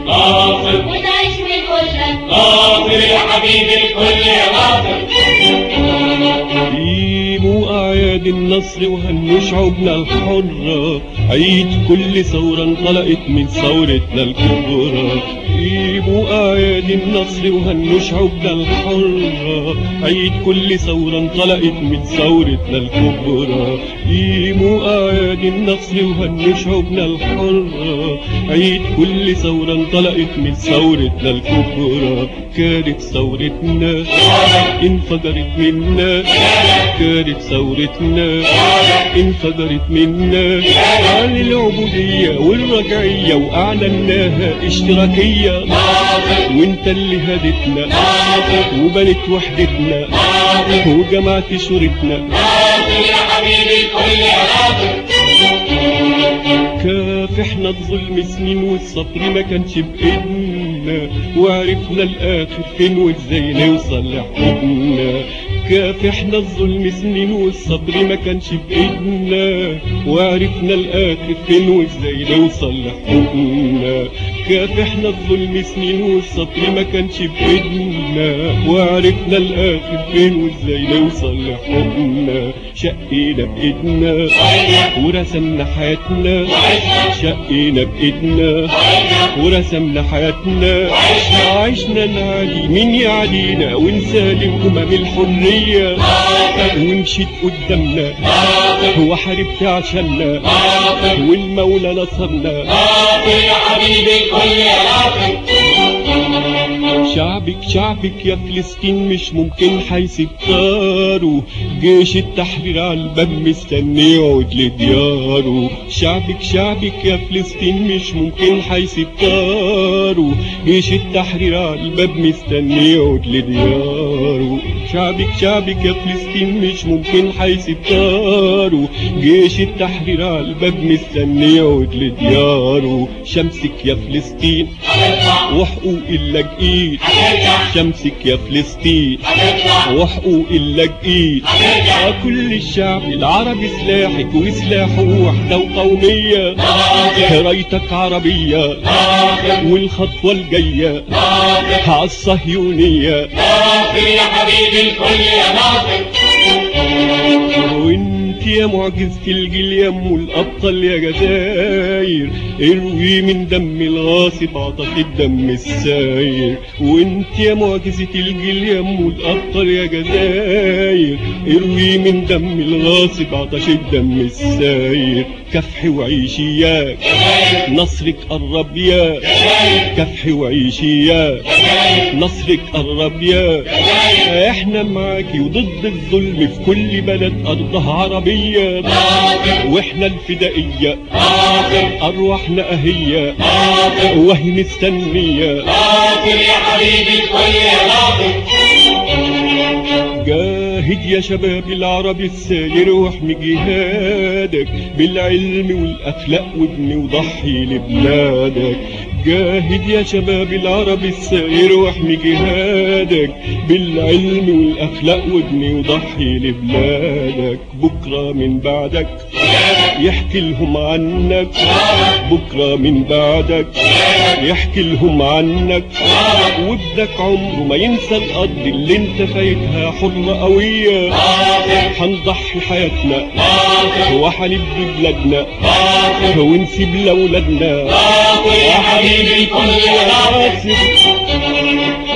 ناصر وتعيش من كلك ناصر يا حبيبي الكل يا ناصر قيموا أعياد النصر وهنوا شعوبنا الحرة عيد كل ثورة انطلقت من ثورتنا الكبرى قيموا أعياد النصر وهنوا شعوبنا الحرة عيد كل ثورة انطلقت من ثورتنا الكبرى قيموا أعياد النصر وهنوا شعوبنا الحرة عيد كل ثورة انطلقت من ثورتنا الكبرى كانت ثورتنا انفجرت منا كانت ثورتنا انفجرت منا عن العبودية والرجعية وأعلناها اشتراكية وانت اللي هدتنا وبنت وحدتنا وجمعت شورتنا ناصر يا حبيبي الكل يا ناصر كافحنا الظلم سنين والصبر ما كانش بإيدنا وعرفنا الآخر فين وازاي نوصل لحقوقنا كافحنا الظلم سنين والصبر ما كانش بإيدنا وعرفنا الآخر فين وازاي نوصل لحقوقنا كافحنا الظلم سنين والصبر ما كانش بإيدنا وعرفنا الآخر فين وازاي نوصل لحقوقنا شقينا بإيدنا ورسمنا حياتنا شقينا بإيدنا ورسمنا حياتنا عشنا نعدي مين يعدينا ونسالم أمم الحرية ومشيت قدامنا وحاربت عشاننا والمولى نصرنا ناصر يا حبيبي الكل يا ناصر شعبك شعبك يا فلسطين مش ممكن هيسيب داره جيش التحرير على الباب مستني يعود لدياره شعبك شعبك يا فلسطين مش ممكن هيسيب داره جيش التحرير على الباب مستني يعود لدياره شعبك شعبك يا فلسطين مش ممكن هيسيب داره جيش التحرير على الباب مستني يعود لدياره شمسك يا فلسطين وحقوق اللاجئين شمسك يا فلسطين وحقوق اللاجئين كل الشعب العربي سلاحك وسلاحه وحدة وقومية رايتك عربية والخطوة الجاية عالصهيونية ناصر يا حبيبي الكل يا ناصر وانت يا معجزة الجيل يا ام الابطال يا جزاير اروي من دم الغاصب عطش الدم الساير وانت يا معجزة الجيل يا ام الابطال يا جزاير اروي من دم الغاصب عطش الدم الساير كفحي وعيشي ياك نصرك قرب ياك كفحي وعيشي ياك نصرك قرب ياك احنا معاكي وضد الظلم في كل بلد ارضها عربية واحنا الفدائية ارواحنا اهية وهي مستنية ناصر يا حبيبي الكل يا ناصر جاهد يا شباب العربي الساير واحمي جهادك بالعلم والاخلاق وابني وضحي لبلادك جاهد يا شباب العربي الساير واحمي جهادك بالعلم والاخلاق وابني وضحي لبلادك بكره من بعدك يحكي لهم عنك بكره من بعدك يحكي لهم عنك وابنك عمره ما ينسى الارض اللي انت فايتها حرة قوية هنضحي حياتنا وهنبني بلادنا ونسيب لاولادنا ناصر يا حبيبي الكل يا ناصر ناصر